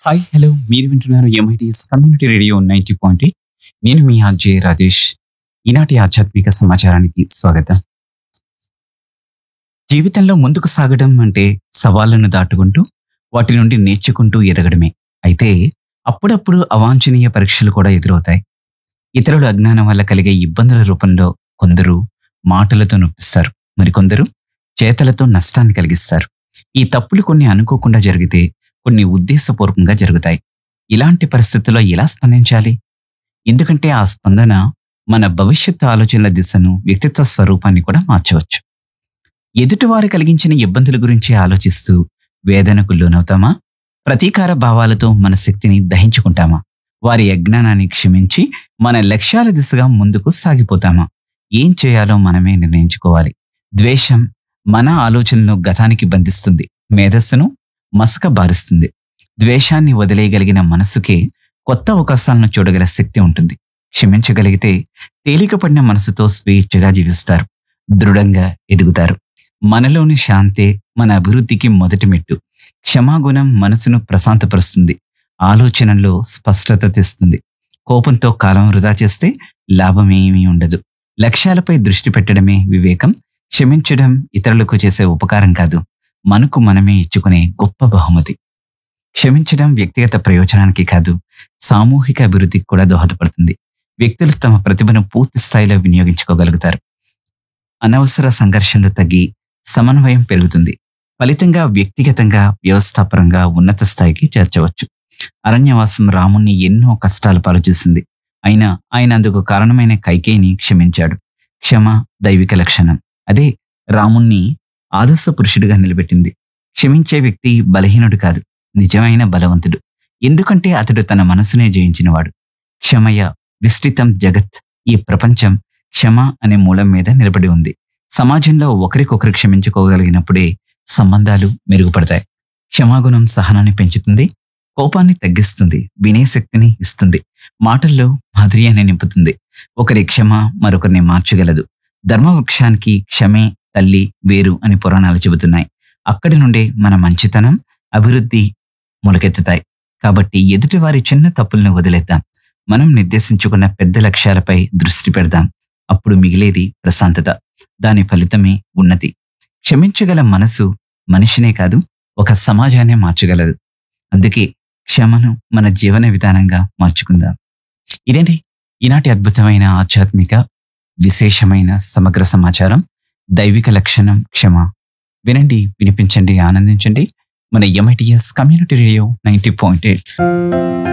hi hello మీరు వింటున్నారు MITS community radio ninety point eight నేను మీ ఆర్జే రాజేష్ ఈనాటి ఆధ్యాత్మిక సమాచారానికి స్వాగతం జీవితంలో ముందుకు సాగడం అంటే సవాళ్లను దాటుకుంటూ వాటి నుండి నేర్చుకుంటూ ఎదగడమే అయితే అప్పుడప్పుడు అవాంఛనీయ పరీక్షలు కూడా ఎదురవుతాయి ఇతరుల అజ్ఞానం వల్ల కలిగే ఇబ్బందుల రూపంలో కొందరు మాటలతో నొప్పిస్తారు మరికొందరు చేతలతో నష్టాన్ని కలిగిస్తారు ఈ తప్పులు కొన్ని అనుకోకుండా జరిగితే కొన్ని ఉద్దేశపూర్వకంగా జరుగుతాయి ఇలాంటి పరిస్థితుల్లో ఎలా స్పందించాలి ఎందుకంటే ఆ స్పందన మన భవిష్యత్తు ఆలోచనల దిశను వ్యక్తిత్వ స్వరూపాన్ని కూడా మార్చవచ్చు ఎదుటివారు కలిగించిన ఇబ్బందుల గురించి ఆలోచిస్తూ వేదనకు లోనవుతామా ప్రతీకార భావాలతో మన శక్తిని దహించుకుంటామా వారి అజ్ఞానాన్ని క్షమించి మన లక్ష్యాల దిశగా ముందుకు సాగిపోతామా ఏం చేయాలో మనమే నిర్ణయించుకోవాలి ద్వేషం మన ఆలోచనలను గతానికి బంధిస్తుంది మేధస్సును మసక బారుస్తుంది ద్వేషాన్ని వదిలేయగలిగిన మనసుకే కొత్త అవకాశాలను చూడగల శక్తి ఉంటుంది క్షమించగలిగితే తేలికపడిన మనసుతో స్వేచ్ఛగా జీవిస్తారు దృఢంగా ఎదుగుతారు మనలోని శాంతే మన అభివృద్ధికి మొదటి మెట్టు క్షమాగుణం మనసును ప్రశాంతపరుస్తుంది ఆలోచనల్లో స్పష్టత తెస్తుంది కోపంతో కాలం వృధా చేస్తే లాభమేమీ ఉండదు లక్ష్యాలపై దృష్టి పెట్టడమే వివేకం క్షమించడం ఇతరులకు చేసే ఉపకారం కాదు మనకు మనమే ఇచ్చుకునే గొప్ప బహుమతి క్షమించడం వ్యక్తిగత ప్రయోజనానికి కాదు సామూహిక అభివృద్ధికి కూడా దోహదపడుతుంది వ్యక్తులు తమ ప్రతిభను పూర్తి స్థాయిలో వినియోగించుకోగలుగుతారు అనవసర సంఘర్షణలు తగ్గి సమన్వయం పెరుగుతుంది ఫలితంగా వ్యక్తిగతంగా వ్యవస్థాపరంగా ఉన్నత స్థాయికి చేర్చవచ్చు అరణ్యవాసం రాముణ్ణి ఎన్నో కష్టాలు పాలు చేసింది అయినా ఆయన అందుకు కారణమైన కైకేయిని క్షమించాడు క్షమ దైవిక లక్షణం అదే రాముణ్ణి ఆదర్శ పురుషుడిగా నిలబెట్టింది క్షమించే వ్యక్తి బలహీనుడు కాదు నిజమైన బలవంతుడు ఎందుకంటే అతడు తన మనసునే జయించినవాడు క్షమయ విస్తృతం జగత్ ఈ ప్రపంచం క్షమ అనే మూలం మీద నిలబడి ఉంది సమాజంలో ఒకరికొకరు క్షమించుకోగలిగినప్పుడే సంబంధాలు మెరుగుపడతాయి క్షమాగుణం సహనాన్ని పెంచుతుంది కోపాన్ని తగ్గిస్తుంది వినే శక్తిని ఇస్తుంది మాటల్లో మాధుర్యాన్ని నింపుతుంది ఒకరి క్షమ మరొకరిని మార్చగలదు ధర్మవృక్షానికి క్షమే తల్లి వేరు అని పురాణాలు చెబుతున్నాయి అక్కడి నుండే మన మంచితనం అభివృద్ధి మొలకెత్తుతాయి కాబట్టి ఎదుటివారి చిన్న తప్పులను వదిలేద్దాం మనం నిర్దేశించుకున్న పెద్ద లక్ష్యాలపై దృష్టి పెడదాం అప్పుడు మిగిలేది ప్రశాంతత దాని ఫలితమే ఉన్నతి క్షమించగల మనసు మనిషినే కాదు ఒక సమాజాన్ని మార్చగలదు అందుకే క్షమను మన జీవన విధానంగా మార్చుకుందాం ఇదేంటి ఈనాటి అద్భుతమైన ఆధ్యాత్మిక విశేషమైన సమగ్ర సమాచారం దైవిక లక్షణం క్షమ వినండి వినిపించండి ఆనందించండి మన MITS community radio ninety point eight